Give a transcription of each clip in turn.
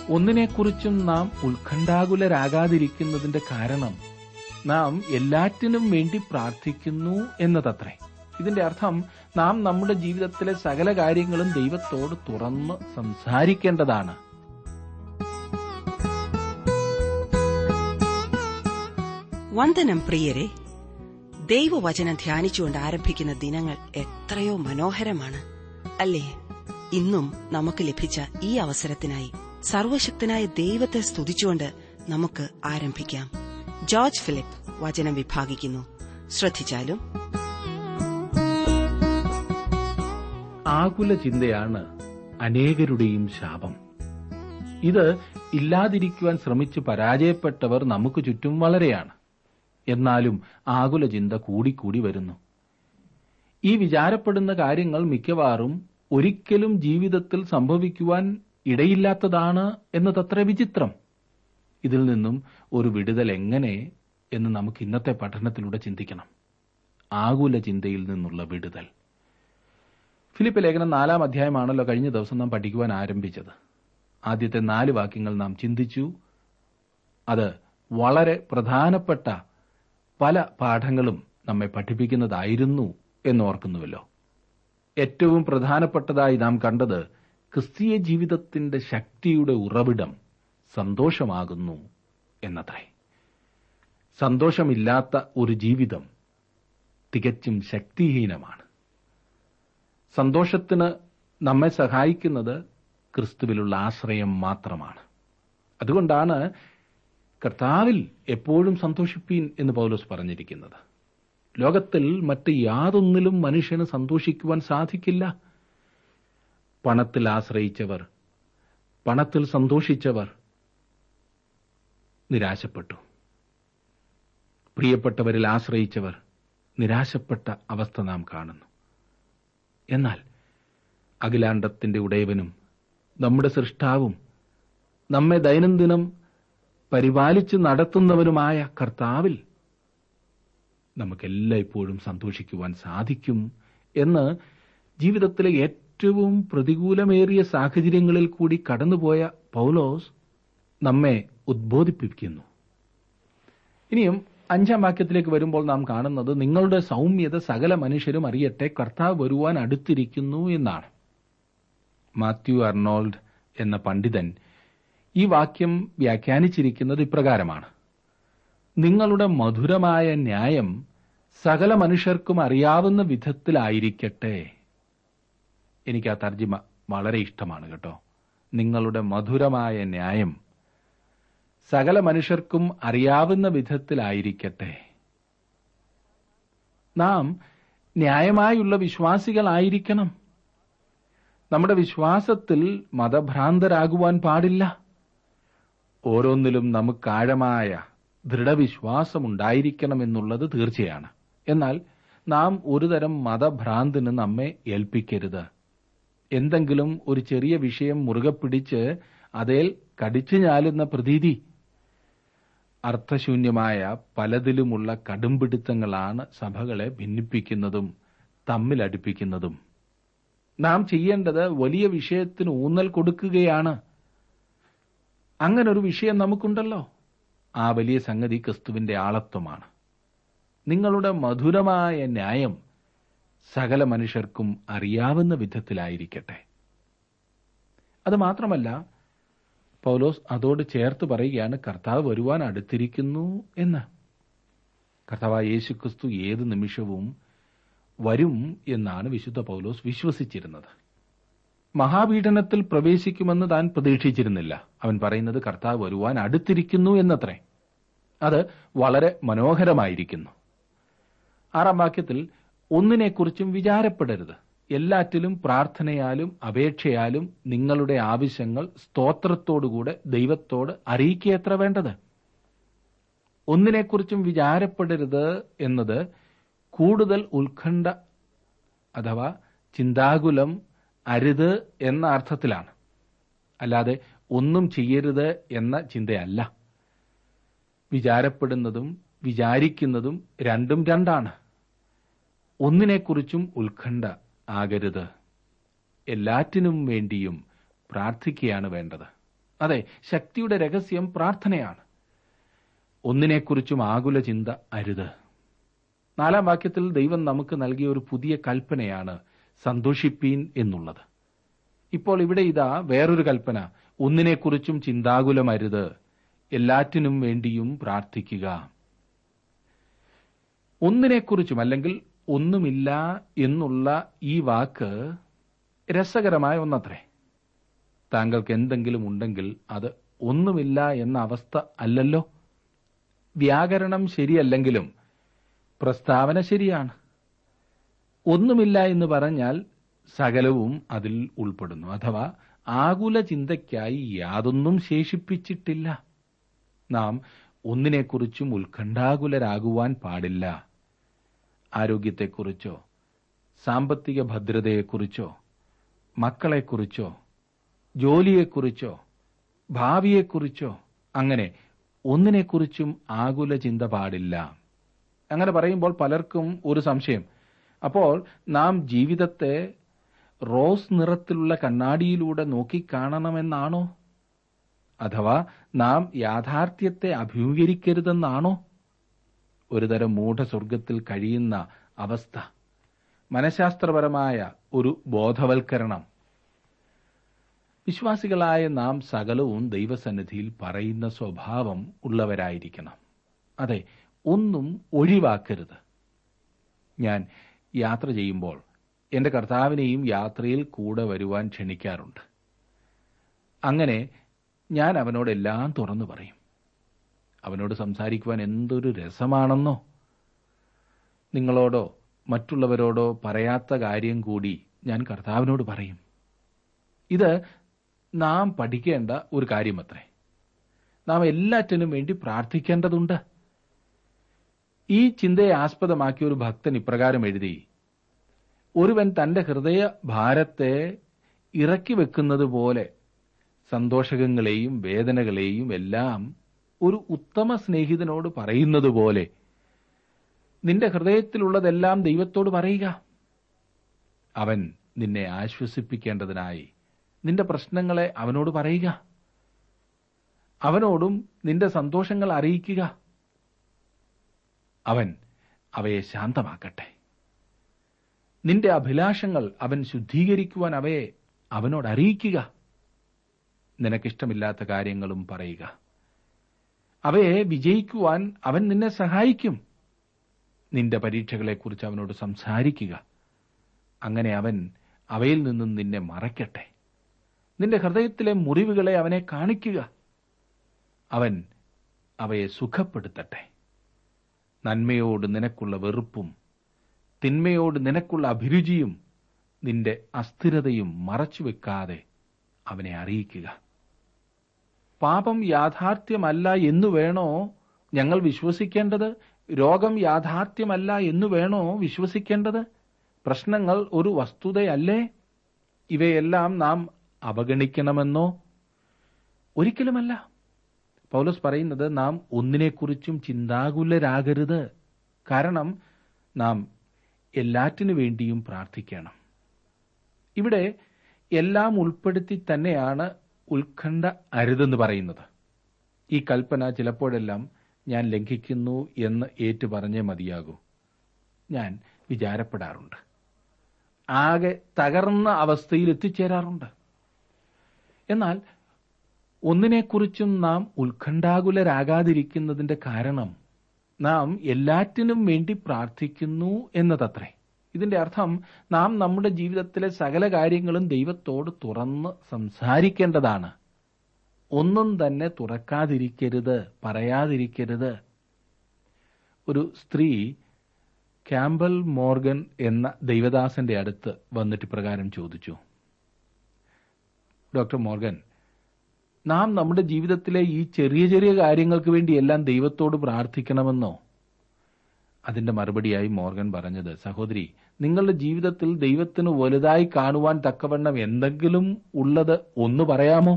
ഒന്നിനെക്കുറിച്ചും നാം ഉത്കണ്ഠാകുലരാകാതിരിക്കുന്നതിന്റെ കാരണം നാം എല്ലാറ്റിനും വേണ്ടി പ്രാർത്ഥിക്കുന്നു എന്നതത്രേ ഇതിന്റെ അർത്ഥം നാം നമ്മുടെ ജീവിതത്തിലെ സകല കാര്യങ്ങളും ദൈവത്തോട് തുറന്ന് സംസാരിക്കേണ്ടതാണ് വന്ദനം പ്രിയരെ ദൈവവചനം ധ്യാനിച്ചുകൊണ്ട് ആരംഭിക്കുന്ന ദിനങ്ങൾ എത്രയോ മനോഹരമാണ് അല്ലേ ഇന്നും നമുക്ക് ലഭിച്ച ഈ അവസരത്തിനായി സർവശക്തനായ ദൈവത്തെ സ്തുതിച്ചുകൊണ്ട് നമുക്ക് ആരംഭിക്കാം ജോർജ് ഫിലിപ്പ് വചനം വിഭാഗിക്കുന്നു ശ്രദ്ധിച്ചാലും ആകുല ചിന്തയാണ് അനേകരുടെയും ശാപം ഇത് ഇല്ലാതിരിക്കുവാൻ ശ്രമിച്ച് പരാജയപ്പെട്ടവർ നമുക്ക് ചുറ്റും വളരെയാണ് എന്നാലും ആകുല ചിന്ത കൂടിക്കൂടി വരുന്നു ഈ വിചാരപ്പെടുന്ന കാര്യങ്ങൾ മിക്കവാറും ഒരിക്കലും ജീവിതത്തിൽ സംഭവിക്കുവാൻ ഇടയില്ലാത്തതാണ് എന്നതത്ര വിചിത്രം ഇതിൽ നിന്നും ഒരു വിടുതൽ എങ്ങനെ എന്ന് നമുക്ക് ഇന്നത്തെ പഠനത്തിലൂടെ ചിന്തിക്കണം ആകുല ചിന്തയിൽ നിന്നുള്ള വിടുതൽ ഫിലിപ്പ് ലേഖനം നാലാം അധ്യായമാണല്ലോ കഴിഞ്ഞ ദിവസം നാം പഠിക്കുവാൻ ആരംഭിച്ചത് ആദ്യത്തെ നാല് വാക്യങ്ങൾ നാം ചിന്തിച്ചു അത് വളരെ പ്രധാനപ്പെട്ട പല പാഠങ്ങളും നമ്മെ പഠിപ്പിക്കുന്നതായിരുന്നു എന്നോർക്കുന്നുവല്ലോ ഏറ്റവും പ്രധാനപ്പെട്ടതായി നാം കണ്ടത് ക്രിസ്തീയ ജീവിതത്തിന്റെ ശക്തിയുടെ ഉറവിടം സന്തോഷമാകുന്നു എന്നത്രേ സന്തോഷമില്ലാത്ത ഒരു ജീവിതം തികച്ചും ശക്തിഹീനമാണ് സന്തോഷത്തിന് നമ്മെ സഹായിക്കുന്നത് ക്രിസ്തുവിലുള്ള ആശ്രയം മാത്രമാണ് അതുകൊണ്ടാണ് കർത്താവിൽ എപ്പോഴും സന്തോഷിപ്പീൻ എന്ന് പൗലോസ് പറഞ്ഞിരിക്കുന്നത് ലോകത്തിൽ മറ്റ് യാതൊന്നിലും മനുഷ്യന് സന്തോഷിക്കുവാൻ സാധിക്കില്ല പണത്തിൽ ആശ്രയിച്ചവർ പണത്തിൽ സന്തോഷിച്ചവർ നിരാശപ്പെട്ടു പ്രിയപ്പെട്ടവരിൽ ആശ്രയിച്ചവർ നിരാശപ്പെട്ട അവസ്ഥ നാം കാണുന്നു എന്നാൽ അഖിലാണ്ടത്തിന്റെ ഉടയവനും നമ്മുടെ സൃഷ്ടാവും നമ്മെ ദൈനംദിനം പരിപാലിച്ച് നടത്തുന്നവനുമായ കർത്താവിൽ നമുക്കെല്ലായ്പ്പോഴും സന്തോഷിക്കുവാൻ സാധിക്കും എന്ന് ജീവിതത്തിലെ ഏറ്റവും പ്രതികൂലമേറിയ സാഹചര്യങ്ങളിൽ കൂടി കടന്നുപോയ പൗലോസ് നമ്മെ ഉദ്ബോധിപ്പിക്കുന്നു ഇനിയും അഞ്ചാം വാക്യത്തിലേക്ക് വരുമ്പോൾ നാം കാണുന്നത് നിങ്ങളുടെ സൗമ്യത സകല മനുഷ്യരും അറിയട്ടെ കർത്താവ് വരുവാൻ അടുത്തിരിക്കുന്നു എന്നാണ് മാത്യു അർണോൾഡ് എന്ന പണ്ഡിതൻ ഈ വാക്യം വ്യാഖ്യാനിച്ചിരിക്കുന്നത് ഇപ്രകാരമാണ് നിങ്ങളുടെ മധുരമായ ന്യായം സകല മനുഷ്യർക്കും അറിയാവുന്ന വിധത്തിലായിരിക്കട്ടെ എനിക്ക് ആ തർജിമ വളരെ ഇഷ്ടമാണ് കേട്ടോ നിങ്ങളുടെ മധുരമായ ന്യായം സകല മനുഷ്യർക്കും അറിയാവുന്ന വിധത്തിലായിരിക്കട്ടെ നാം ന്യായമായുള്ള വിശ്വാസികളായിരിക്കണം നമ്മുടെ വിശ്വാസത്തിൽ മതഭ്രാന്തരാകുവാൻ പാടില്ല ഓരോന്നിലും നമുക്ക് ആഴമായ ദൃഢവിശ്വാസമുണ്ടായിരിക്കണമെന്നുള്ളത് തീർച്ചയാണ് എന്നാൽ നാം ഒരുതരം മതഭ്രാന്തിന് നമ്മെ ഏൽപ്പിക്കരുത് എന്തെങ്കിലും ഒരു ചെറിയ വിഷയം മുറുകെ പിടിച്ച് അതേൽ കടിച്ചു ഞാലുന്ന പ്രതീതി അർത്ഥശൂന്യമായ പലതിലുമുള്ള കടുംപിടുത്തങ്ങളാണ് സഭകളെ ഭിന്നിപ്പിക്കുന്നതും തമ്മിലടിപ്പിക്കുന്നതും നാം ചെയ്യേണ്ടത് വലിയ വിഷയത്തിന് ഊന്നൽ കൊടുക്കുകയാണ് അങ്ങനൊരു വിഷയം നമുക്കുണ്ടല്ലോ ആ വലിയ സംഗതി ക്രിസ്തുവിന്റെ ആളത്വമാണ് നിങ്ങളുടെ മധുരമായ ന്യായം സകല മനുഷ്യർക്കും അറിയാവുന്ന വിധത്തിലായിരിക്കട്ടെ അത് മാത്രമല്ല പൗലോസ് അതോട് ചേർത്ത് പറയുകയാണ് കർത്താവ് വരുവാൻ അടുത്തിരിക്കുന്നു എന്ന് കർത്താവ് യേശു ക്രിസ്തു ഏത് നിമിഷവും വരും എന്നാണ് വിശുദ്ധ പൗലോസ് വിശ്വസിച്ചിരുന്നത് മഹാപീഡനത്തിൽ പ്രവേശിക്കുമെന്ന് താൻ പ്രതീക്ഷിച്ചിരുന്നില്ല അവൻ പറയുന്നത് കർത്താവ് വരുവാൻ അടുത്തിരിക്കുന്നു എന്നത്രേ അത് വളരെ മനോഹരമായിരിക്കുന്നു ആറാം വാക്യത്തിൽ ഒന്നിനെക്കുറിച്ചും വിചാരപ്പെടരുത് എല്ലാറ്റിലും പ്രാർത്ഥനയാലും അപേക്ഷയാലും നിങ്ങളുടെ ആവശ്യങ്ങൾ സ്തോത്രത്തോടുകൂടെ ദൈവത്തോട് അറിയിക്കുകയത്ര വേണ്ടത് ഒന്നിനെക്കുറിച്ചും വിചാരപ്പെടരുത് എന്നത് കൂടുതൽ ഉത്കണ്ഠ അഥവാ ചിന്താകുലം അരുത് എന്ന അർത്ഥത്തിലാണ് അല്ലാതെ ഒന്നും ചെയ്യരുത് എന്ന ചിന്തയല്ല വിചാരപ്പെടുന്നതും വിചാരിക്കുന്നതും രണ്ടും രണ്ടാണ് ഒന്നിനെക്കുറിച്ചും ഉത്കണ്ഠ ആകരുത് എല്ലാറ്റിനും വേണ്ടിയും പ്രാർത്ഥിക്കുകയാണ് വേണ്ടത് അതെ ശക്തിയുടെ രഹസ്യം പ്രാർത്ഥനയാണ് ഒന്നിനെക്കുറിച്ചും ആകുല ചിന്ത അരുത് നാലാം വാക്യത്തിൽ ദൈവം നമുക്ക് നൽകിയ ഒരു പുതിയ കൽപ്പനയാണ് സന്തോഷിപ്പീൻ എന്നുള്ളത് ഇപ്പോൾ ഇവിടെ ഇതാ വേറൊരു കൽപ്പന ഒന്നിനെക്കുറിച്ചും ചിന്താകുലമരുത് എല്ലാറ്റിനും വേണ്ടിയും പ്രാർത്ഥിക്കുക ഒന്നിനെക്കുറിച്ചും അല്ലെങ്കിൽ ഒന്നുമില്ല എന്നുള്ള ഈ വാക്ക് രസകരമായ ഒന്നത്രേ താങ്കൾക്ക് എന്തെങ്കിലും ഉണ്ടെങ്കിൽ അത് ഒന്നുമില്ല എന്ന അവസ്ഥ അല്ലല്ലോ വ്യാകരണം ശരിയല്ലെങ്കിലും പ്രസ്താവന ശരിയാണ് ഒന്നുമില്ല എന്ന് പറഞ്ഞാൽ സകലവും അതിൽ ഉൾപ്പെടുന്നു അഥവാ ആകുല ചിന്തയ്ക്കായി യാതൊന്നും ശേഷിപ്പിച്ചിട്ടില്ല നാം ഒന്നിനെക്കുറിച്ചും ഉത്കണ്ഠാകുലരാകുവാൻ പാടില്ല ആരോഗ്യത്തെക്കുറിച്ചോ സാമ്പത്തിക ഭദ്രതയെക്കുറിച്ചോ മക്കളെക്കുറിച്ചോ ജോലിയെക്കുറിച്ചോ ഭാവിയെക്കുറിച്ചോ അങ്ങനെ ഒന്നിനെക്കുറിച്ചും ആകുല ചിന്ത പാടില്ല അങ്ങനെ പറയുമ്പോൾ പലർക്കും ഒരു സംശയം അപ്പോൾ നാം ജീവിതത്തെ റോസ് നിറത്തിലുള്ള കണ്ണാടിയിലൂടെ നോക്കിക്കാണണമെന്നാണോ അഥവാ നാം യാഥാർത്ഥ്യത്തെ അഭിമുഖീകരിക്കരുതെന്നാണോ ഒരുതരം മൂഢസ്വർഗത്തിൽ കഴിയുന്ന അവസ്ഥ മനഃശാസ്ത്രപരമായ ഒരു ബോധവൽക്കരണം വിശ്വാസികളായ നാം സകലവും ദൈവസന്നിധിയിൽ പറയുന്ന സ്വഭാവം ഉള്ളവരായിരിക്കണം അതെ ഒന്നും ഒഴിവാക്കരുത് ഞാൻ യാത്ര ചെയ്യുമ്പോൾ എന്റെ കർത്താവിനെയും യാത്രയിൽ കൂടെ വരുവാൻ ക്ഷണിക്കാറുണ്ട് അങ്ങനെ ഞാൻ അവനോട് എല്ലാം തുറന്നു പറയും അവനോട് സംസാരിക്കുവാൻ എന്തൊരു രസമാണെന്നോ നിങ്ങളോടോ മറ്റുള്ളവരോടോ പറയാത്ത കാര്യം കൂടി ഞാൻ കർത്താവിനോട് പറയും ഇത് നാം പഠിക്കേണ്ട ഒരു കാര്യമത്രേ നാം എല്ലാറ്റിനും വേണ്ടി പ്രാർത്ഥിക്കേണ്ടതുണ്ട് ഈ ചിന്തയെ ആസ്പദമാക്കി ഒരു ഭക്തൻ ഇപ്രകാരം എഴുതി ഒരുവൻ തന്റെ ഹൃദയ ഭാരത്തെ ഇറക്കി വെക്കുന്നത് പോലെ സന്തോഷകങ്ങളെയും വേദനകളെയും എല്ലാം ഒരു ഉത്തമ സ്നേഹിതനോട് പറയുന്നത് പോലെ നിന്റെ ഹൃദയത്തിലുള്ളതെല്ലാം ദൈവത്തോട് പറയുക അവൻ നിന്നെ ആശ്വസിപ്പിക്കേണ്ടതിനായി നിന്റെ പ്രശ്നങ്ങളെ അവനോട് പറയുക അവനോടും നിന്റെ സന്തോഷങ്ങൾ അറിയിക്കുക അവൻ അവയെ ശാന്തമാക്കട്ടെ നിന്റെ അഭിലാഷങ്ങൾ അവൻ ശുദ്ധീകരിക്കുവാൻ അവയെ അവനോട് അറിയിക്കുക നിനക്കിഷ്ടമില്ലാത്ത കാര്യങ്ങളും പറയുക അവയെ വിജയിക്കുവാൻ അവൻ നിന്നെ സഹായിക്കും നിന്റെ പരീക്ഷകളെക്കുറിച്ച് അവനോട് സംസാരിക്കുക അങ്ങനെ അവൻ അവയിൽ നിന്നും നിന്നെ മറയ്ക്കട്ടെ നിന്റെ ഹൃദയത്തിലെ മുറിവുകളെ അവനെ കാണിക്കുക അവൻ അവയെ സുഖപ്പെടുത്തട്ടെ നന്മയോട് നിനക്കുള്ള വെറുപ്പും തിന്മയോട് നിനക്കുള്ള അഭിരുചിയും നിന്റെ അസ്ഥിരതയും മറച്ചുവെക്കാതെ അവനെ അറിയിക്കുക പാപം യാഥാർത്ഥ്യമല്ല എന്നു വേണോ ഞങ്ങൾ വിശ്വസിക്കേണ്ടത് രോഗം യാഥാർത്ഥ്യമല്ല എന്നു വേണോ വിശ്വസിക്കേണ്ടത് പ്രശ്നങ്ങൾ ഒരു വസ്തുതയല്ലേ ഇവയെല്ലാം നാം അവഗണിക്കണമെന്നോ ഒരിക്കലുമല്ല പൗലോസ് പറയുന്നത് നാം ഒന്നിനെക്കുറിച്ചും ചിന്താകുലരാകരുത് കാരണം നാം എല്ലാറ്റിനു വേണ്ടിയും പ്രാർത്ഥിക്കണം ഇവിടെ എല്ലാം ഉൾപ്പെടുത്തി തന്നെയാണ് ഉത്കണ്ഠ അരുതെന്ന് പറയുന്നത് ഈ കൽപ്പന ചിലപ്പോഴെല്ലാം ഞാൻ ലംഘിക്കുന്നു എന്ന് ഏറ്റു പറഞ്ഞേ മതിയാകൂ ഞാൻ വിചാരപ്പെടാറുണ്ട് ആകെ തകർന്ന അവസ്ഥയിൽ എത്തിച്ചേരാറുണ്ട് എന്നാൽ ഒന്നിനെക്കുറിച്ചും നാം ഉത്കണ്ഠാകുലരാകാതിരിക്കുന്നതിന്റെ കാരണം നാം എല്ലാറ്റിനും വേണ്ടി പ്രാർത്ഥിക്കുന്നു എന്നതത്രേ ഇതിന്റെ അർത്ഥം നാം നമ്മുടെ ജീവിതത്തിലെ സകല കാര്യങ്ങളും ദൈവത്തോട് തുറന്ന് സംസാരിക്കേണ്ടതാണ് ഒന്നും തന്നെ തുറക്കാതിരിക്കരുത് പറയാതിരിക്കരുത് ഒരു സ്ത്രീ ക്യാമ്പൽ മോർഗൻ എന്ന ദൈവദാസന്റെ അടുത്ത് വന്നിട്ട് പ്രകാരം ചോദിച്ചു ഡോക്ടർ മോർഗൻ നാം നമ്മുടെ ജീവിതത്തിലെ ഈ ചെറിയ ചെറിയ കാര്യങ്ങൾക്ക് വേണ്ടി എല്ലാം ദൈവത്തോട് പ്രാർത്ഥിക്കണമെന്നോ അതിന്റെ മറുപടിയായി മോർഗൻ പറഞ്ഞത് സഹോദരി നിങ്ങളുടെ ജീവിതത്തിൽ ദൈവത്തിന് വലുതായി കാണുവാൻ തക്കവണ്ണം എന്തെങ്കിലും ഉള്ളത് ഒന്ന് പറയാമോ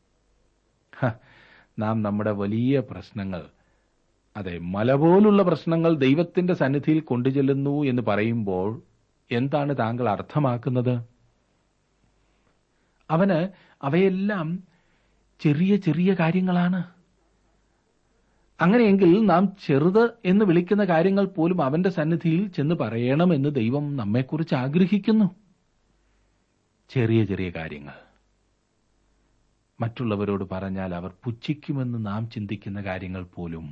നാം നമ്മുടെ വലിയ പ്രശ്നങ്ങൾ അതെ മല പോലുള്ള പ്രശ്നങ്ങൾ ദൈവത്തിന്റെ സന്നിധിയിൽ കൊണ്ടുചെല്ലുന്നു എന്ന് പറയുമ്പോൾ എന്താണ് താങ്കൾ അർത്ഥമാക്കുന്നത് അവന് അവയെല്ലാം ചെറിയ ചെറിയ കാര്യങ്ങളാണ് അങ്ങനെയെങ്കിൽ നാം ചെറുത് എന്ന് വിളിക്കുന്ന കാര്യങ്ങൾ പോലും അവന്റെ സന്നിധിയിൽ ചെന്ന് പറയണമെന്ന് ദൈവം നമ്മെക്കുറിച്ച് ആഗ്രഹിക്കുന്നു ചെറിയ ചെറിയ കാര്യങ്ങൾ മറ്റുള്ളവരോട് പറഞ്ഞാൽ അവർ പുച്ഛിക്കുമെന്ന് നാം ചിന്തിക്കുന്ന കാര്യങ്ങൾ പോലും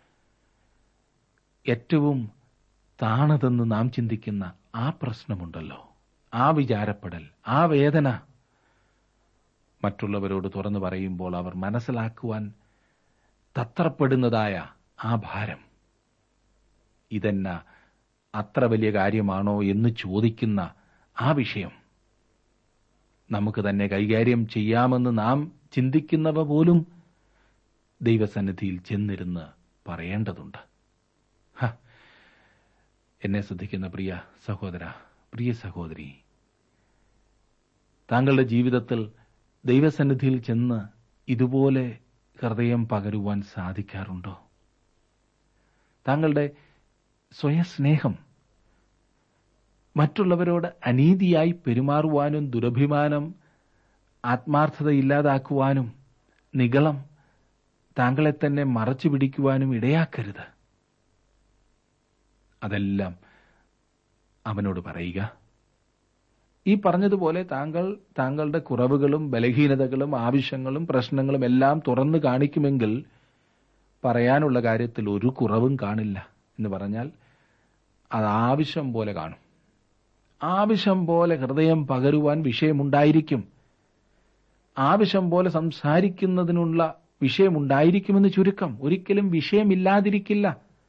ഏറ്റവും താണതെന്ന് നാം ചിന്തിക്കുന്ന ആ പ്രശ്നമുണ്ടല്ലോ ആ വിചാരപ്പെടൽ ആ വേദന മറ്റുള്ളവരോട് തുറന്നു പറയുമ്പോൾ അവർ മനസ്സിലാക്കുവാൻ തത്രപ്പെടുന്നതായ ആ ഭാരം ഇതെന്ന അത്ര വലിയ കാര്യമാണോ എന്ന് ചോദിക്കുന്ന ആ വിഷയം നമുക്ക് തന്നെ കൈകാര്യം ചെയ്യാമെന്ന് നാം ചിന്തിക്കുന്നവ പോലും ദൈവസന്നിധിയിൽ ചെന്നിരുന്ന് പറയേണ്ടതുണ്ട് ഹ, എന്നെ ശ്രദ്ധിക്കുന്ന പ്രിയ സഹോദര പ്രിയ സഹോദരി താങ്കളുടെ ജീവിതത്തിൽ ദൈവസന്നിധിയിൽ ചെന്ന് ഇതുപോലെ ഹൃദയം പകരുവാൻ സാധിക്കാറുണ്ടോ താങ്കളുടെ സ്വയസ്നേഹം മറ്റുള്ളവരോട് അനീതിയായി പെരുമാറുവാനും ദുരഭിമാനം ആത്മാർത്ഥത ഇല്ലാതാക്കുവാനും നിഗളം താങ്കളെ തന്നെ മറച്ചു പിടിക്കുവാനും ഇടയാക്കരുത് അതെല്ലാം അവനോട് പറയുക ഈ പറഞ്ഞതുപോലെ താങ്കൾ താങ്കളുടെ കുറവുകളും ബലഹീനതകളും ആവശ്യങ്ങളും പ്രശ്നങ്ങളും എല്ലാം തുറന്നു കാണിക്കുമെങ്കിൽ പറയാനുള്ള കാര്യത്തിൽ ഒരു കുറവും കാണില്ല എന്ന് പറഞ്ഞാൽ അത് ആവശ്യം പോലെ കാണും ആവശ്യം പോലെ ഹൃദയം പകരുവാൻ വിഷയമുണ്ടായിരിക്കും ആവശ്യം പോലെ സംസാരിക്കുന്നതിനുള്ള വിഷയമുണ്ടായിരിക്കുമെന്ന് ചുരുക്കം ഒരിക്കലും വിഷയമില്ലാതിരിക്കില്ല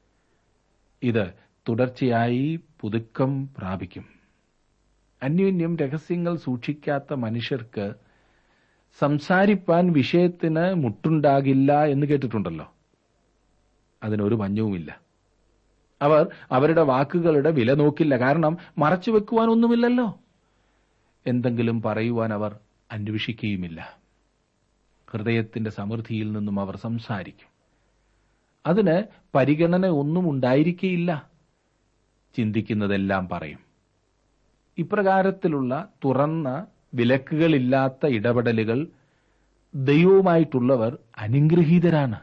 ഇത് തുടർച്ചയായി പുതുക്കം പ്രാപിക്കും അന്യോന്യം രഹസ്യങ്ങൾ സൂക്ഷിക്കാത്ത മനുഷ്യർക്ക് സംസാരിപ്പാൻ വിഷയത്തിന് മുട്ടുണ്ടാകില്ല എന്ന് കേട്ടിട്ടുണ്ടല്ലോ അതിനൊരു പഞ്ഞവുമില്ല അവർ അവരുടെ വാക്കുകളുടെ വില നോക്കില്ല കാരണം മറച്ചു വെക്കുവാൻ ഒന്നുമില്ലല്ലോ എന്തെങ്കിലും പറയുവാൻ അവർ അന്വേഷിക്കുകയുമില്ല ഹൃദയത്തിന്റെ സമൃദ്ധിയിൽ നിന്നും അവർ സംസാരിക്കും അതിന് പരിഗണന ഒന്നും ഉണ്ടായിരിക്കയില്ല ചിന്തിക്കുന്നതെല്ലാം പറയും ഇപ്രകാരത്തിലുള്ള തുറന്ന വിലക്കുകളില്ലാത്ത ഇടപെടലുകൾ ദൈവവുമായിട്ടുള്ളവർ അനുഗ്രഹീതരാണ്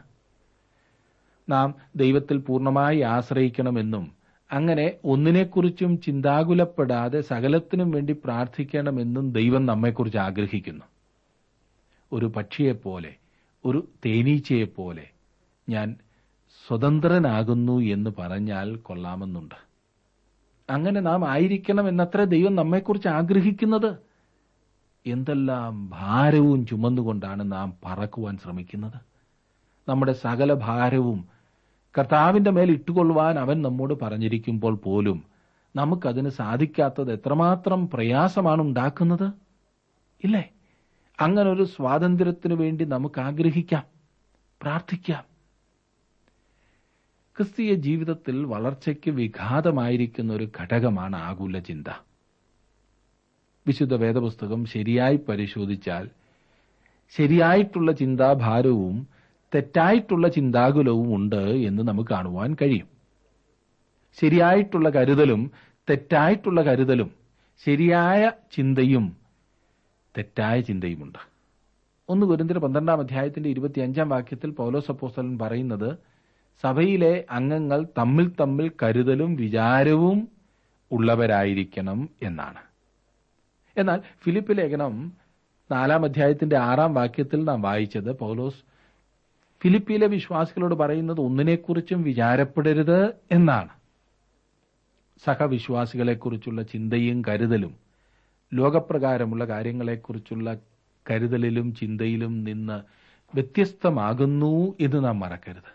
നാം ദൈവത്തിൽ പൂർണ്ണമായി ആശ്രയിക്കണമെന്നും അങ്ങനെ ഒന്നിനെക്കുറിച്ചും ചിന്താകുലപ്പെടാതെ സകലത്തിനും വേണ്ടി പ്രാർത്ഥിക്കണമെന്നും ദൈവം നമ്മെക്കുറിച്ച് ആഗ്രഹിക്കുന്നു ഒരു പക്ഷിയെപ്പോലെ ഒരു തേനീച്ചയെപ്പോലെ ഞാൻ സ്വതന്ത്രനാകുന്നു എന്ന് പറഞ്ഞാൽ കൊള്ളാമെന്നുണ്ട് അങ്ങനെ നാം ആയിരിക്കണം എന്നത്ര ദൈവം നമ്മെക്കുറിച്ച് ആഗ്രഹിക്കുന്നത് എന്തെല്ലാം ഭാരവും ചുമന്നുകൊണ്ടാണ് നാം പറക്കുവാൻ ശ്രമിക്കുന്നത് നമ്മുടെ സകല ഭാരവും കർത്താവിന്റെ മേൽ ഇട്ടുകൊള്ളുവാൻ അവൻ നമ്മോട് പറഞ്ഞിരിക്കുമ്പോൾ പോലും നമുക്കതിന് സാധിക്കാത്തത് എത്രമാത്രം പ്രയാസമാണ് ഉണ്ടാക്കുന്നത് ഇല്ലേ അങ്ങനൊരു സ്വാതന്ത്ര്യത്തിനു വേണ്ടി നമുക്ക് ആഗ്രഹിക്കാം പ്രാർത്ഥിക്കാം ക്രിസ്തീയ ജീവിതത്തിൽ വളർച്ചയ്ക്ക് വിഘാതമായിരിക്കുന്ന ഒരു ഘടകമാണ് ആകുല ചിന്ത വിശുദ്ധ വേദപുസ്തകം ശരിയായി പരിശോധിച്ചാൽ ശരിയായിട്ടുള്ള ചിന്താഭാരവും തെറ്റായിട്ടുള്ള ചിന്താകുലവും ഉണ്ട് എന്ന് നമുക്ക് കാണുവാൻ കഴിയും ശരിയായിട്ടുള്ള കരുതലും തെറ്റായിട്ടുള്ള കരുതലും ശരിയായ ചിന്തയും തെറ്റായ ചിന്തയുമുണ്ട് ഒന്ന് കുരിന്തിന് പന്ത്രണ്ടാം അധ്യായത്തിന്റെ ഇരുപത്തിയഞ്ചാം വാക്യത്തിൽ പൗലോസ് അപ്പോസ്തലൻ പറയുന്നത് സഭയിലെ അംഗങ്ങൾ തമ്മിൽ തമ്മിൽ കരുതലും വിചാരവും ഉള്ളവരായിരിക്കണം എന്നാണ് എന്നാൽ ഫിലിപ്പ് ലേഖനം നാലാം അധ്യായത്തിന്റെ ആറാം വാക്യത്തിൽ നാം വായിച്ചത് പൗലോസ് ഫിലിപ്പിയിലെ വിശ്വാസികളോട് പറയുന്നത് ഒന്നിനെക്കുറിച്ചും വിചാരപ്പെടരുത് എന്നാണ് സഹവിശ്വാസികളെക്കുറിച്ചുള്ള ചിന്തയും കരുതലും ലോകപ്രകാരമുള്ള കാര്യങ്ങളെക്കുറിച്ചുള്ള കരുതലിലും ചിന്തയിലും നിന്ന് വ്യത്യസ്തമാകുന്നു എന്ന് നാം മറക്കരുത്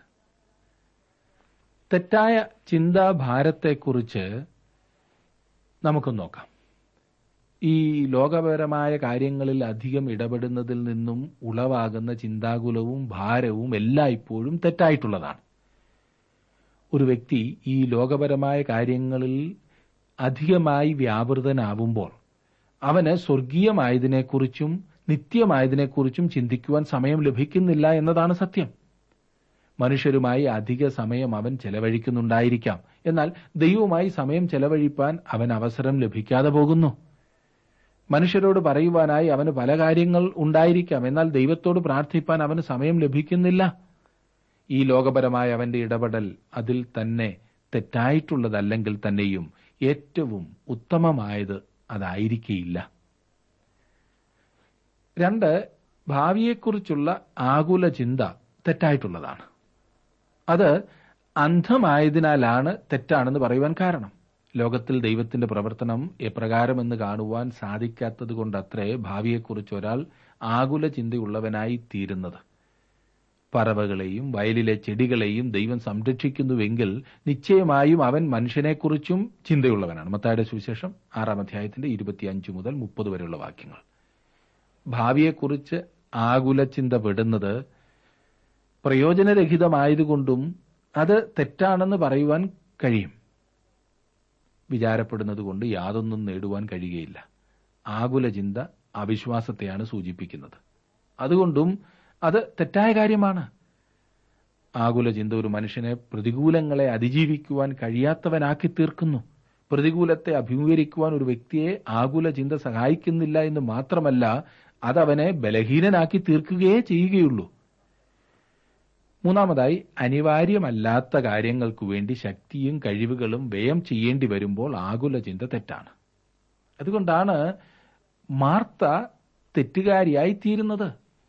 തെറ്റായ ചിന്താഭാരത്തെക്കുറിച്ച് നമുക്ക് നോക്കാം ഈ ലോകപരമായ കാര്യങ്ങളിൽ അധികം ഇടപെടുന്നതിൽ നിന്നും ഉളവാകുന്ന ചിന്താകുലവും ഭാരവും എല്ലായ്പ്പോഴും തെറ്റായിട്ടുള്ളതാണ് ഒരു വ്യക്തി ഈ ലോകപരമായ കാര്യങ്ങളിൽ അധികമായി വ്യാപൃതനാവുമ്പോൾ അവന് സ്വർഗീയമായതിനെക്കുറിച്ചും നിത്യമായതിനെക്കുറിച്ചും ചിന്തിക്കുവാൻ സമയം ലഭിക്കുന്നില്ല എന്നതാണ് സത്യം മനുഷ്യരുമായി അധിക സമയം അവൻ ചെലവഴിക്കുന്നുണ്ടായിരിക്കാം എന്നാൽ ദൈവവുമായി സമയം ചെലവഴിപ്പാൻ അവൻ അവസരം ലഭിക്കാതെ പോകുന്നു മനുഷ്യരോട് പറയുവാനായി അവന് പല കാര്യങ്ങൾ ഉണ്ടായിരിക്കാം എന്നാൽ ദൈവത്തോട് പ്രാർത്ഥിപ്പാൻ അവന് സമയം ലഭിക്കുന്നില്ല ഈ ലോകപരമായ അവന്റെ ഇടപെടൽ അതിൽ തന്നെ തെറ്റായിട്ടുള്ളതല്ലെങ്കിൽ തന്നെയും ഏറ്റവും ഉത്തമമായത് അതായിരിക്കില്ല രണ്ട് ഭാവിയെക്കുറിച്ചുള്ള ആകുല ചിന്ത തെറ്റായിട്ടുള്ളതാണ് അത് അന്ധമായതിനാലാണ് തെറ്റാണെന്ന് പറയുവാൻ കാരണം ലോകത്തിൽ ദൈവത്തിന്റെ പ്രവർത്തനം എപ്രകാരമെന്ന് കാണുവാൻ സാധിക്കാത്തത് കൊണ്ടത്രേ ഭാവിയെക്കുറിച്ച് ഒരാൾ ആകുല ചിന്തയുള്ളവനായി തീരുന്നത് പറവകളെയും വയലിലെ ചെടികളെയും ദൈവം സംരക്ഷിക്കുന്നുവെങ്കിൽ നിശ്ചയമായും അവൻ മനുഷ്യനെക്കുറിച്ചും ചിന്തയുള്ളവനാണ് മത്തായുടെ സുവിശേഷം ആറാം അധ്യായത്തിന്റെ ഇരുപത്തിയഞ്ച് മുതൽ മുപ്പത് വരെയുള്ള വാക്യങ്ങൾ ഭാവിയെക്കുറിച്ച് ആകുല ചിന്ത വിടുന്നത് പ്രയോജനരഹിതമായതുകൊണ്ടും അത് തെറ്റാണെന്ന് പറയുവാൻ കഴിയും വിചാരപ്പെടുന്നത് കൊണ്ട് യാതൊന്നും നേടുവാൻ കഴിയുകയില്ല ആകുല ചിന്ത അവിശ്വാസത്തെയാണ് സൂചിപ്പിക്കുന്നത് അതുകൊണ്ടും അത് തെറ്റായ കാര്യമാണ് ആകുല ചിന്ത ഒരു മനുഷ്യനെ പ്രതികൂലങ്ങളെ അതിജീവിക്കുവാൻ കഴിയാത്തവനാക്കി തീർക്കുന്നു പ്രതികൂലത്തെ അഭിമുഖീകരിക്കുവാൻ ഒരു വ്യക്തിയെ ആകുല ചിന്ത സഹായിക്കുന്നില്ല എന്ന് മാത്രമല്ല അതവനെ ബലഹീനനാക്കി തീർക്കുകയേ ചെയ്യുകയുള്ളൂ മൂന്നാമതായി അനിവാര്യമല്ലാത്ത കാര്യങ്ങൾക്കു വേണ്ടി ശക്തിയും കഴിവുകളും വ്യയം ചെയ്യേണ്ടി വരുമ്പോൾ ആകുല ചിന്ത തെറ്റാണ് അതുകൊണ്ടാണ് മാർത്ത തെറ്റുകാരിയായി തീരുന്നത്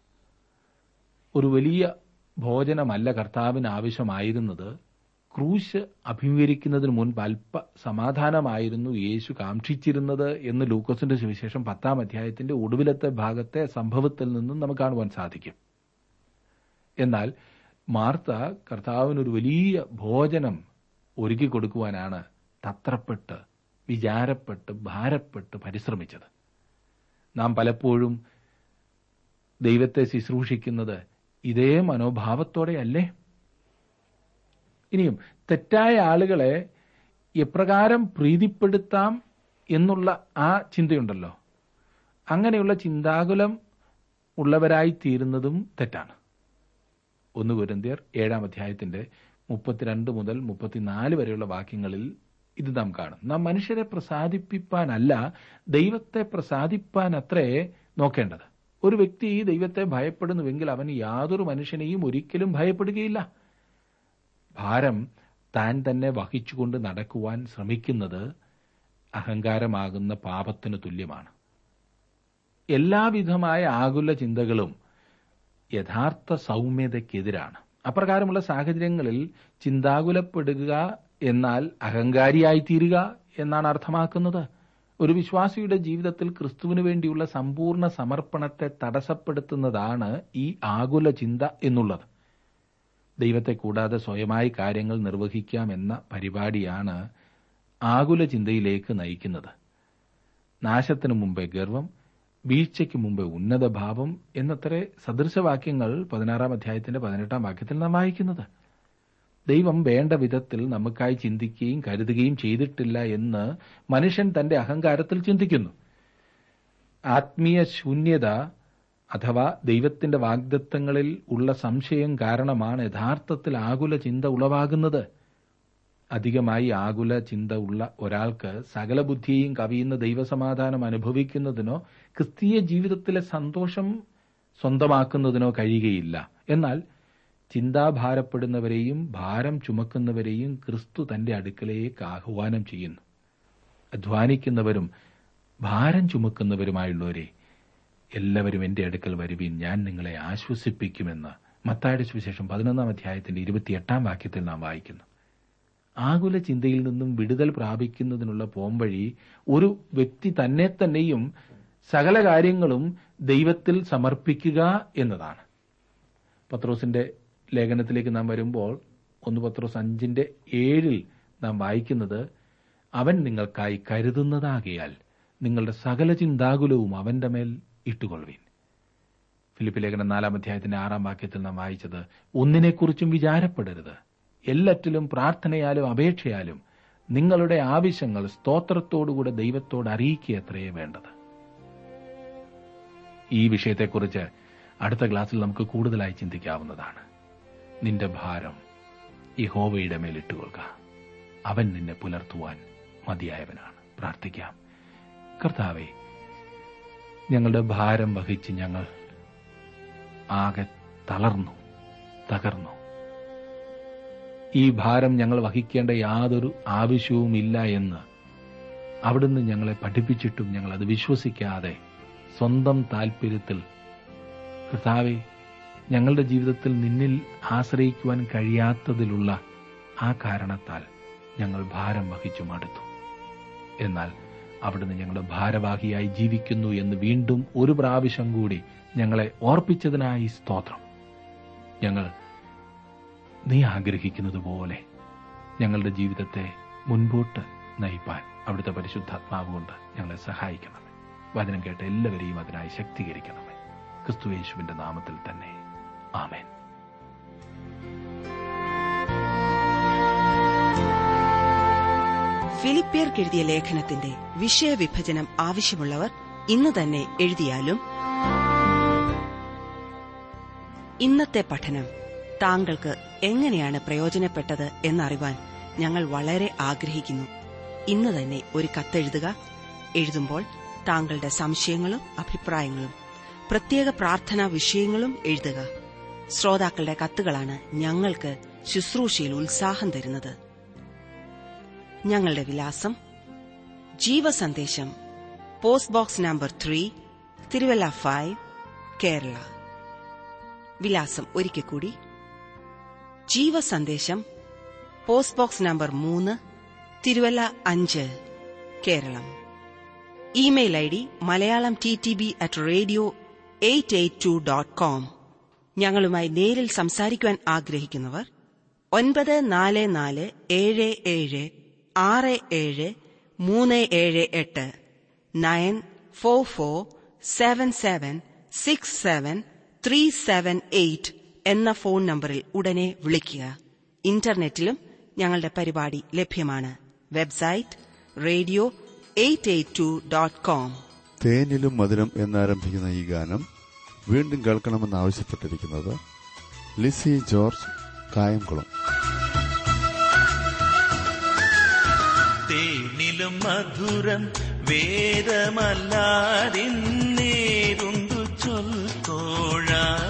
ഒരു വലിയ ഭോജനമല്ല കർത്താവിന് ആവശ്യമായിരുന്നത് ക്രൂശ് അഭിമുഖീകരിക്കുന്നതിന് മുൻപ് അല്പ സമാധാനമായിരുന്നു യേശു കാക്ഷിച്ചിരുന്നത് എന്ന് ലൂക്കോസിന്റെ സുവിശേഷം പത്താം അധ്യായത്തിന്റെ ഒടുവിലത്തെ ഭാഗത്തെ സംഭവത്തിൽ നിന്നും നമുക്ക് കാണുവാൻ സാധിക്കും എന്നാൽ മാർത്ത കർത്താവിനൊരു വലിയ ഭോജനം ഒരുക്കി കൊടുക്കുവാനാണ് തത്രപ്പെട്ട് വിചാരപ്പെട്ട് ഭാരപ്പെട്ട് പരിശ്രമിച്ചത് നാം പലപ്പോഴും ദൈവത്തെ ശുശ്രൂഷിക്കുന്നത് ഇതേ മനോഭാവത്തോടെയല്ലേ ഇനിയും തെറ്റായ ആളുകളെ എപ്രകാരം പ്രീതിപ്പെടുത്താം എന്നുള്ള ആ ചിന്തയുണ്ടല്ലോ അങ്ങനെയുള്ള ചിന്താകുലം ഉള്ളവരായി തീരുന്നതും തെറ്റാണ് ഒന്ന് കുരന്തിയർ ഏഴാം അധ്യായത്തിന്റെ മുപ്പത്തിരണ്ട് മുതൽ മുപ്പത്തിനാല് വരെയുള്ള വാക്യങ്ങളിൽ ഇത് നാം കാണും നാം മനുഷ്യരെ പ്രസാദിപ്പിപ്പാനല്ല ദൈവത്തെ പ്രസാദിപ്പാൻ അത്രേ നോക്കേണ്ടത് ഒരു വ്യക്തി ദൈവത്തെ ഭയപ്പെടുന്നുവെങ്കിൽ അവൻ യാതൊരു മനുഷ്യനെയും ഒരിക്കലും ഭയപ്പെടുകയില്ല ഭാരം താൻ തന്നെ വഹിച്ചുകൊണ്ട് നടക്കുവാൻ ശ്രമിക്കുന്നത് അഹങ്കാരമാകുന്ന പാപത്തിന് തുല്യമാണ് എല്ലാവിധമായ ആകുല ചിന്തകളും യഥാർത്ഥ സൗമ്യതയ്ക്കെതിരാണ് അപ്രകാരമുള്ള സാഹചര്യങ്ങളിൽ ചിന്താകുലപ്പെടുക എന്നാൽ അഹങ്കാരിയായിത്തീരുക എന്നാണ് അർത്ഥമാക്കുന്നത് ഒരു വിശ്വാസിയുടെ ജീവിതത്തിൽ ക്രിസ്തുവിനു വേണ്ടിയുള്ള സമ്പൂർണ്ണ സമർപ്പണത്തെ തടസ്സപ്പെടുത്തുന്നതാണ് ഈ ആകുല ചിന്ത എന്നുള്ളത് ദൈവത്തെ കൂടാതെ സ്വയമായി കാര്യങ്ങൾ നിർവഹിക്കാമെന്ന പരിപാടിയാണ് ആകുല ചിന്തയിലേക്ക് നയിക്കുന്നത് നാശത്തിനു മുമ്പേ ഗർവം വീഴ്ചയ്ക്ക് മുമ്പ് ഉന്നതഭാവം എന്നത്ര സദൃശവാക്യങ്ങൾ പതിനാറാം അധ്യായത്തിന്റെ പതിനെട്ടാം വാക്യത്തിൽ നാം വായിക്കുന്നത് ദൈവം വേണ്ട വിധത്തിൽ നമുക്കായി ചിന്തിക്കുകയും കരുതുകയും ചെയ്തിട്ടില്ല എന്ന് മനുഷ്യൻ തന്റെ അഹങ്കാരത്തിൽ ചിന്തിക്കുന്നു ആത്മീയ ശൂന്യത അഥവാ ദൈവത്തിന്റെ വാഗ്ദത്തങ്ങളിൽ ഉള്ള സംശയം കാരണമാണ് യഥാർത്ഥത്തിൽ ആകുല ചിന്ത ഉളവാകുന്നത് അധികമായി ആകുല ചിന്ത ഉള്ള ഒരാൾക്ക് സകല ബുദ്ധിയെയും കവിയുന്ന ദൈവസമാധാനം അനുഭവിക്കുന്നതിനോ ക്രിസ്തീയ ജീവിതത്തിലെ സന്തോഷം സ്വന്തമാക്കുന്നതിനോ കഴിയുകയില്ല എന്നാൽ ചിന്താഭാരപ്പെടുന്നവരെയും ഭാരം ചുമക്കുന്നവരെയും ക്രിസ്തു തന്റെ അടുക്കലേക്ക് ആഹ്വാനം ചെയ്യുന്നു അധ്വാനിക്കുന്നവരും ഭാരം ചുമക്കുന്നവരുമായുള്ളവരെ എല്ലാവരും എന്റെ അടുക്കൽ വരുവീൻ ഞാൻ നിങ്ങളെ ആശ്വസിപ്പിക്കുമെന്ന് മത്തായുടെ സുവിശേഷം പതിനൊന്നാം അധ്യായത്തിന്റെ ഇരുപത്തിയെട്ടാം വാക്യത്തിൽ നാം വായിക്കുന്നു ആകുല ചിന്തയിൽ നിന്നും വിടുതൽ പ്രാപിക്കുന്നതിനുള്ള പോംവഴി ഒരു വ്യക്തി തന്നെ തന്നെയും സകല കാര്യങ്ങളും ദൈവത്തിൽ സമർപ്പിക്കുക എന്നതാണ് പത്രോസിന്റെ ലേഖനത്തിലേക്ക് നാം വരുമ്പോൾ ഒന്ന് പത്രോസ് അഞ്ചിന്റെ ഏഴിൽ നാം വായിക്കുന്നത് അവൻ നിങ്ങൾക്കായി കരുതുന്നതാകിയാൽ നിങ്ങളുടെ സകല ചിന്താകുലവും അവന്റെ മേൽ ഇട്ടുകൊള്ളുവീൻ ഫിലിപ്പ് ലേഖനം നാലാം അധ്യായത്തിന്റെ ആറാം വാക്യത്തിൽ നാം വായിച്ചത് ഒന്നിനെക്കുറിച്ചും വിചാരപ്പെടരുത് എല്ലാറ്റിലും പ്രാർത്ഥനയാലും അപേക്ഷയാലും നിങ്ങളുടെ ആവശ്യങ്ങൾ സ്തോത്രത്തോടുകൂടെ ദൈവത്തോട് അറിയിക്കുകയത്രയേ വേണ്ടത് ഈ വിഷയത്തെക്കുറിച്ച് അടുത്ത ക്ലാസ്സിൽ നമുക്ക് കൂടുതലായി ചിന്തിക്കാവുന്നതാണ് നിന്റെ ഭാരം യഹോവയുടെ മേലിട്ടുകൊള്ളുക അവൻ നിന്നെ പുലർത്തുവാൻ മതിയായവനാണ് പ്രാർത്ഥിക്കാം കർത്താവെ ഞങ്ങളുടെ ഭാരം വഹിച്ച് ഞങ്ങൾ ആകെ തളർന്നു തകർന്നു ഈ ഭാരം ഞങ്ങൾ വഹിക്കേണ്ട യാതൊരു ആവശ്യവുമില്ല എന്ന് അവിടുന്ന് ഞങ്ങളെ പഠിപ്പിച്ചിട്ടും ഞങ്ങൾ അത് വിശ്വസിക്കാതെ സ്വന്തം താല്പര്യത്തിൽ കർത്താവെ ഞങ്ങളുടെ ജീവിതത്തിൽ നിന്നിൽ ആശ്രയിക്കുവാൻ കഴിയാത്തതിലുള്ള ആ കാരണത്താൽ ഞങ്ങൾ ഭാരം വഹിച്ചു മടുത്തു എന്നാൽ അവിടുന്ന് ഞങ്ങളുടെ ഭാരവാഹിയായി ജീവിക്കുന്നു എന്ന് വീണ്ടും ഒരു പ്രാവശ്യം കൂടി ഞങ്ങളെ ഓർപ്പിച്ചതിനായി സ്തോത്രം ഞങ്ങൾ നീ ആഗ്രഹിക്കുന്നത് പോലെ ഞങ്ങളുടെ ജീവിതത്തെ മുൻപോട്ട് നയിപ്പാൻ അവിടുത്തെ പരിശുദ്ധാത്മാവ് കൊണ്ട് ഞങ്ങളെ സഹായിക്കണമേ വചനം കേട്ട എല്ലാവരെയും അതിനായി ശക്തീകരിക്കണമേ ക്രിസ്തുയേശുവിന്റെ നാമത്തിൽ തന്നെ ആമേൻ ഫിലിപ്പിയർക്കെഴുതിയ ലേഖനത്തിന്റെ വിഷയവിഭജനം ആവശ്യമുള്ളവർ ഇന്ന് തന്നെ എഴുതിയാലും ഇന്നത്തെ പഠനം താങ്കൾക്ക് എങ്ങനെയാണ് പ്രയോജനപ്പെട്ടത് എന്നറിവാൻ ഞങ്ങൾ വളരെ ആഗ്രഹിക്കുന്നു ഇന്ന് തന്നെ ഒരു കത്തെഴുതുക എഴുതുമ്പോൾ താങ്കളുടെ സംശയങ്ങളും അഭിപ്രായങ്ങളും പ്രത്യേക പ്രാർത്ഥനാ വിഷയങ്ങളും എഴുതുക ശ്രോതാക്കളുടെ കത്തുകളാണ് ഞങ്ങൾക്ക് ശുശ്രൂഷയിൽ ഉത്സാഹം തരുന്നത് ഞങ്ങളുടെ വിലാസം ജീവസന്ദേശം post box number three Thiruvalla five Kerala വിലാസം ഒരിക്കൽ കൂടി ജീവസന്ദേശം പോസ്റ്റ് ബോക്സ് നമ്പർ മൂന്ന് തിരുവല്ല അഞ്ച് Keralam email I D Malayalam T T B at radio eight eight two dot com ഞങ്ങളുമായി നേരിൽ സംസാരിക്കുവാൻ ആഗ്രഹിക്കുന്നവർ ഒൻപത് നാല് നാല് ഏഴ് ഏഴ് ആറ് ഏഴ് മൂന്ന് ഏഴ് എട്ട് nine four four seven seven six seven three seven eight എന്ന ഫോൺ നമ്പറിൽ ഉടനെ വിളിക്കുക ഇന്റർനെറ്റിലും ഞങ്ങളുടെ പരിപാടി ലഭ്യമാണ് website radio eight eight two dot com തേനിലും മധുരം എന്നാരംഭിക്കുന്ന ഈ ഗാനം വീണ്ടും കേൾക്കണമെന്ന് ആവശ്യപ്പെട്ടിരിക്കുന്നത് ലിസി ജോർജ് കായംകുളം തേനിലും മധുരം വേദമല്ലാതിന്നേരുണ്ടു ചൊൽത്തോഴ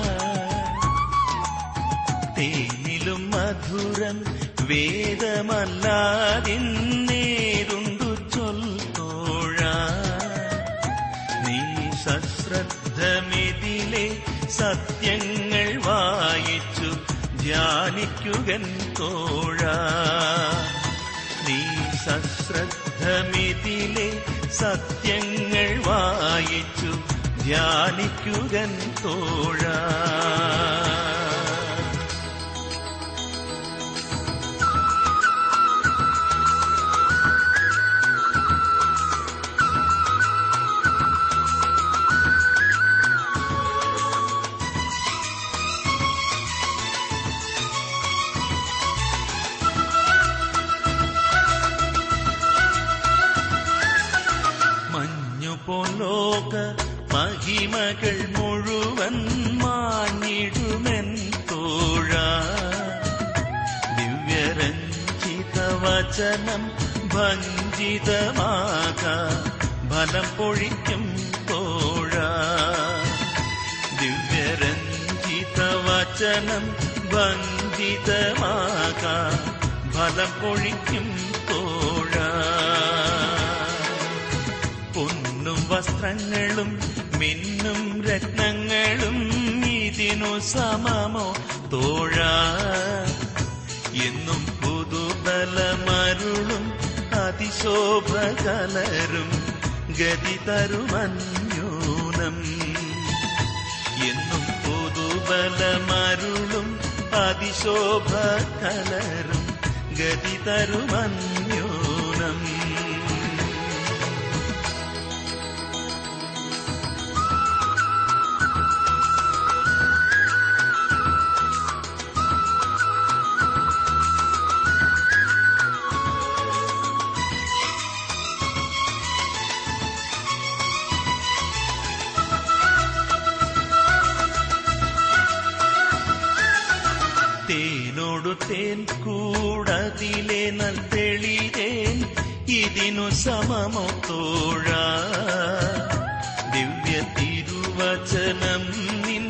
തേനിലും മധുരം വേദമല്ലാതിന്നേരുണ്ടു ചൊൽത്തോഴ നീ സശ്രദ്ധമിതിലെ സത്യങ്ങൾ വായിച്ചു ധ്യാനിക്കുകൻ തോഴ നീ സശ്രദ്ധമിതിലെ സത്യങ്ങൾ വായിച്ചു ധ്യാനിക്കുകൻ തോഴ മഞ്ഞുപോലോക മഹിമകൾ മുഴുവൻ മാഞ്ഞിടുമെൻ തോഴ ദിവ്യരഞ്ജിത വചനം ഭഞ്ജിതമാക ഫലം പൊഴിക്കും തോഴ ദിവ്യരഞ്ജിത വചനം ഭഞ്ജിതമാക ഫലം പൊഴിക്കും തോഴ പൊന്നും വസ്ത്രങ്ങളും മിന്നും രത്നങ്ങളും ഇതിനു സമമോ തോഴ എന്നും പുതുബലമരുളും അതിശോഭ കലരും ഗതി തരുമന്യൂനം എന്നും പുതുബലമരുളും അതിശോഭ കലരും ഗതി തരുമന്യൂനം തേനോടു തേൻ കൂടതിലെ നൽ തെളിതേൻ ഇതിനു സമമോ തോഴ ദിവ്യ തിരുവചനം നിൻ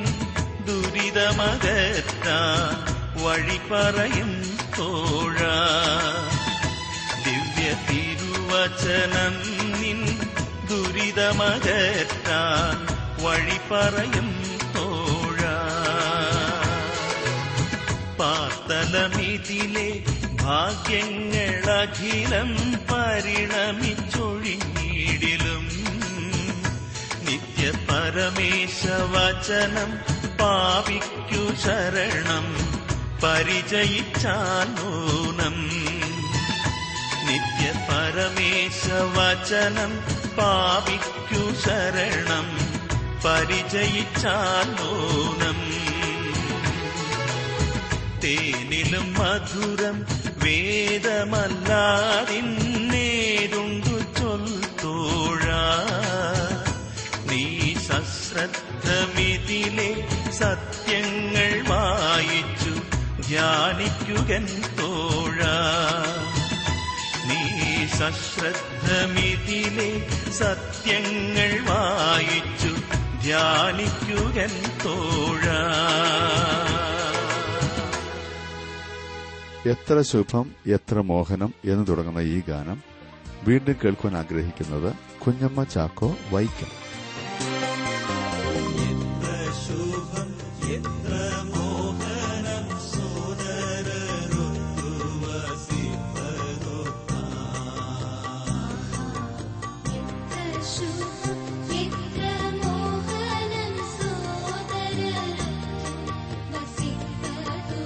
ദുരിതമകറ്റാൻ വഴി പറയും തോഴ ദിവ്യ തിരുവചനം നിൻ ദുരിതമകറ്റാൻ വഴി പറയും തോഴ പാത്തലമിതിലെ ഭാഗ്യങ്ങളഖിലം പരിണമിച്ചൊഴിഞ്ഞിടിലും നിത്യ പരമേശവചനം പാപിക്കു ശരണം പരിചയിച്ചാൽ നൂനം നിത്യ പരമേശവചനം പാപിക്കു ശരണം പരിചയിച്ചാൽ നൂനം തേനിലും മധുരം വേദമല്ലാതിന്നേരുണ്ടു ചൊൽത്തോഴ നീ സശ്രദ്ധമിതിലെ സത്യങ്ങൾ വായിച്ചു ധ്യാനിക്കുകൻ തോഴ നീ സശ്രദ്ധമിതിലെ സത്യങ്ങൾ വായിച്ചു ധ്യാനിക്കുകൻ തോഴ എത്ര ശുഭം എത്ര മോഹനം എന്ന് തുടങ്ങുന്ന ഈ ഗാനം വീണ്ടും കേൾക്കുവാൻ ആഗ്രഹിക്കുന്നത് കുഞ്ഞമ്മ ചാക്കോ വൈക്കം എത്ര മോഹനം സോദരൻ വസിപ്പതോ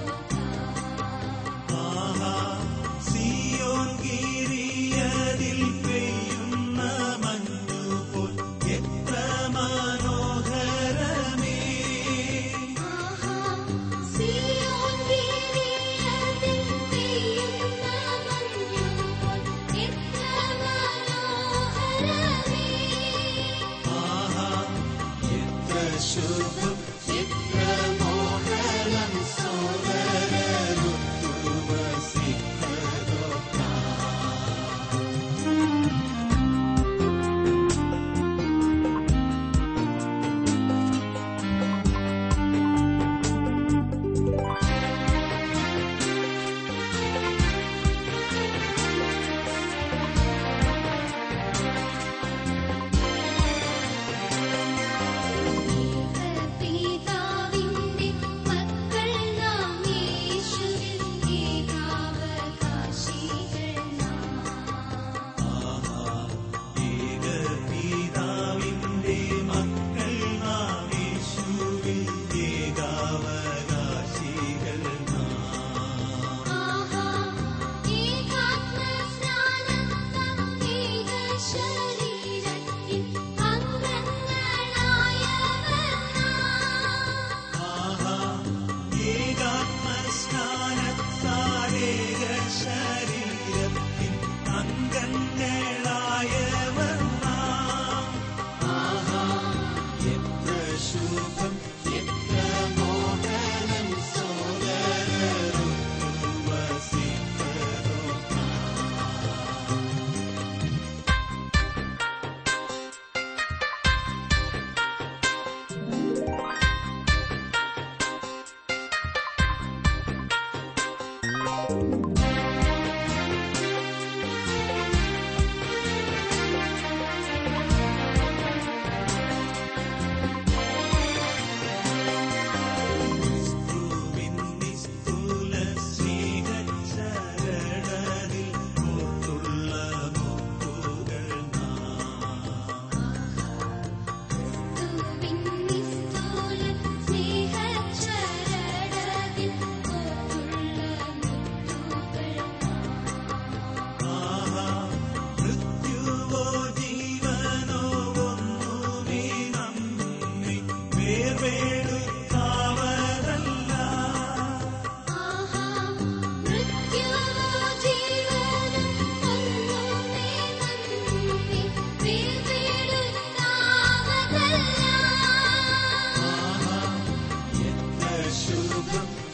സിയോൻ ഗിരിയതിൽ പെയ്യുന്ന മഞ്ഞുപോൽ എത്ര മനോഹരമേ സിയോൻ ഗിരിയതിൽ പെയ്യുന്ന മഞ്ഞുപോൽ എത്ര മനോഹരമേ എത്ര ശുഭം എത്ര മോഹനം പിതാവിന്റെ മക്കൾ നാം യേശുവിൽ ഏകാവകാശികൾ പിതാവിന്റെ മക്കൾ നാം യേശുവിൽ ഏകാവകാശികൾ ആഹാ ഏകാത്മസ്നാനത്താൽ ഏക ശരീരത്തിൽ അംഗങ്ങളായവർ ഏകാത്മസ്നാനത്താരേക ശരീരത്തിൻ അംഗങ്ങളായവർ നാം എത്ര ശുഭം എത്ര മോഹനം സോദരോ വസിപ്പതോ നിസ്തുല സ്നേഹചരണരിൽ കോർത്തുള്ള മുത്തുകൾ നിസ്തുല സ്നേഹചരണത്തിൽ കോർത്തുള്ള മുത്തുകൾ മൃത്യുവോ ജീവനോ ഒന്നുമേ നമ്മെ വേർപെടുത്താവതല്ല ആഹാ മൃത്യുവോ ജീവനും ഒന്നുമേ നമ്മെ വേർപെടുത്താവതല്ല എത്ര ശുഭം